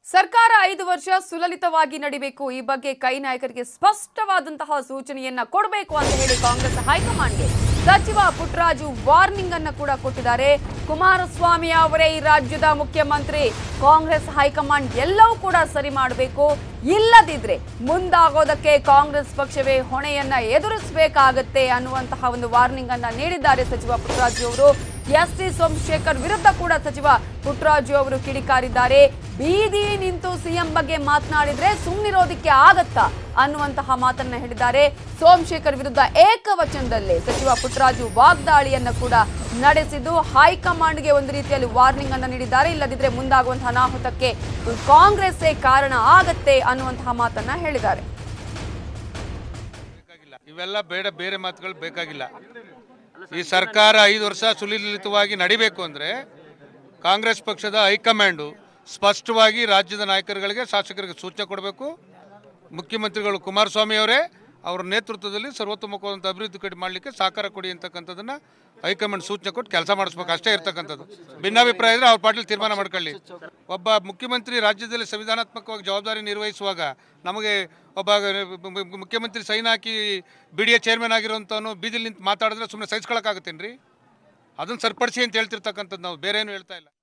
ಸರ್ಕಾರ ಐದು ವರ್ಷ ಸುಲಲಿತವಾಗಿ ನಡಿಬೇಕು ಈ ಬಗ್ಗೆ ಕೈ ನಾಯಕರಿಗೆ ಸ್ಪಷ್ಟವಾದಂತಹ ಸೂಚನೆಯನ್ನ ಕೊಡಬೇಕು ಅಂತ ಹೇಳಿ ಕಾಂಗ್ರೆಸ್ ಹೈಕಮಾಂಡ್ಗೆ ಸಚಿವ ಪುಟ್ಟರಾಜು ವಾರ್ನಿಂಗ್ ಅನ್ನ ಕೂಡ ಕೊಟ್ಟಿದ್ದಾರೆ ಕುಮಾರಸ್ವಾಮಿ ಅವರೇ ಈ ರಾಜ್ಯದ ಮುಖ್ಯಮಂತ್ರಿ ಕಾಂಗ್ರೆಸ್ ಹೈಕಮಾಂಡ್ ಎಲ್ಲವೂ ಕೂಡ ಸರಿ ಮಾಡಬೇಕು ಇಲ್ಲದಿದ್ರೆ ಮುಂದಾಗೋದಕ್ಕೆ ಕಾಂಗ್ರೆಸ್ ಪಕ್ಷವೇ ಹೊಣೆಯನ್ನ ಎದುರಿಸಬೇಕಾಗತ್ತೆ ಅನ್ನುವಂತಹ ಒಂದು ವಾರ್ನಿಂಗ್ ಅನ್ನ ನೀಡಿದ್ದಾರೆ ಸಚಿವ ಪುಟ್ಟರಾಜು ಅವರು ಎಸ್ ಟಿ ಸೋಮಶೇಖರ್ ವಿರುದ್ಧ ಕೂಡ ಸಚಿವ ಪುಟ್ಟರಾಜು ಅವರು ಕಿಡಿಕಾರಿದ್ದಾರೆ ಬೀದಿ ನಿಂತು ಸಿಎಂ ಬಗ್ಗೆ ಮಾತನಾಡಿದ್ರೆ ಸುಮ್ಮನಿರೋದಕ್ಕೆ ಆಗತ್ತಾ ಅನ್ನುವಂತಹ ಮಾತನ್ನ ಹೇಳಿದ್ದಾರೆ ಸೋಮಶೇಖರ್ ವಿರುದ್ಧ ಏಕವಚನದಲ್ಲೇ ಸಚಿವ ಪುಟ್ಟರಾಜು ವಾಗ್ದಾಳಿಯನ್ನ ಕೂಡ ನಡೆಸಿದ್ದು ಹೈಕಮಾಂಡ್ಗೆ ಒಂದು ರೀತಿಯಲ್ಲಿ ವಾರ್ನಿಂಗ್ ಅನ್ನ ನೀಡಿದ್ದಾರೆ ಇಲ್ಲದಿದ್ರೆ ಮುಂದಾಗುವಂತಹ ಅನಾಹುತಕ್ಕೆ ಕಾಂಗ್ರೆಸ್ಸೇ ಕಾರಣ ಆಗತ್ತೆ ಅನ್ನುವಂತಹ ಮಾತನ್ನ ಹೇಳಿದ್ದಾರೆ ಬೇಕಾಗಿಲ್ಲ ಇವೆಲ್ಲ ಬೇಡ ಬೇರೆ ಮಾತುಗಳು ಬೇಕಾಗಿಲ್ಲ ಈ ಸರ್ಕಾರ ಐದು ವರ್ಷ ಸುಲಿಲಿತವಾಗಿ ನಡಿಬೇಕು ಅಂದರೆ ಕಾಂಗ್ರೆಸ್ ಪಕ್ಷದ ಹೈಕಮಾಂಡು ಸ್ಪಷ್ಟವಾಗಿ ರಾಜ್ಯದ ನಾಯಕರುಗಳಿಗೆ ಶಾಸಕರಿಗೆ ಸೂಚನೆ ಕೊಡಬೇಕು ಮುಖ್ಯಮಂತ್ರಿಗಳು ಕುಮಾರಸ್ವಾಮಿ ಅವರೇ ಅವರ ನೇತೃತ್ವದಲ್ಲಿ ಸರ್ವತೋಮುಖವಾದಂಥ ಅಭಿವೃದ್ಧಿ ಕಡೆ ಮಾಡಲಿಕ್ಕೆ ಸಹಕಾರ ಕೊಡಿ ಅಂತಕ್ಕಂಥದ್ದನ್ನು ಹೈಕಮಾಂಡ್ ಸೂಚನೆ ಕೊಟ್ಟು ಕೆಲಸ ಮಾಡಿಸ್ಬೇಕು ಅಷ್ಟೇ ಇರ್ತಕ್ಕಂಥದ್ದು ಭಿನ್ನಾಭಿಪ್ರಾಯ ಇದ್ರೆ ಅವ್ರ ಪಾಟೀಲ್ ತೀರ್ಮಾನ ಮಾಡ್ಕೊಳ್ಳಿ ಒಬ್ಬ ಮುಖ್ಯಮಂತ್ರಿ ರಾಜ್ಯದಲ್ಲಿ ಸಂವಿಧಾನಾತ್ಮಕವಾಗಿ ಜವಾಬ್ದಾರಿ ನಿರ್ವಹಿಸುವಾಗ ನಮಗೆ ಒಬ್ಬ ಮುಖ್ಯಮಂತ್ರಿ ಸೈನ್ ಹಾಕಿ ಬಿ ಡಿ ಎ ಚೇರ್ಮನ್ ಆಗಿರೋಂಥವನು ಬೀದಿಲಿ ನಿಂತು ಮಾತಾಡಿದ್ರೆ ಸುಮ್ಮನೆ ಸಹಿಸ್ಕೊಳಕ್ಕಾಗತ್ತೇನ್ರಿ ಅದನ್ನು ಸರಿಪಡಿಸಿ ಅಂತ ಹೇಳ್ತಿರ್ತಕ್ಕಂಥದ್ದು ನಾವು ಬೇರೆ ಏನು ಹೇಳ್ತಾ ಇಲ್ಲ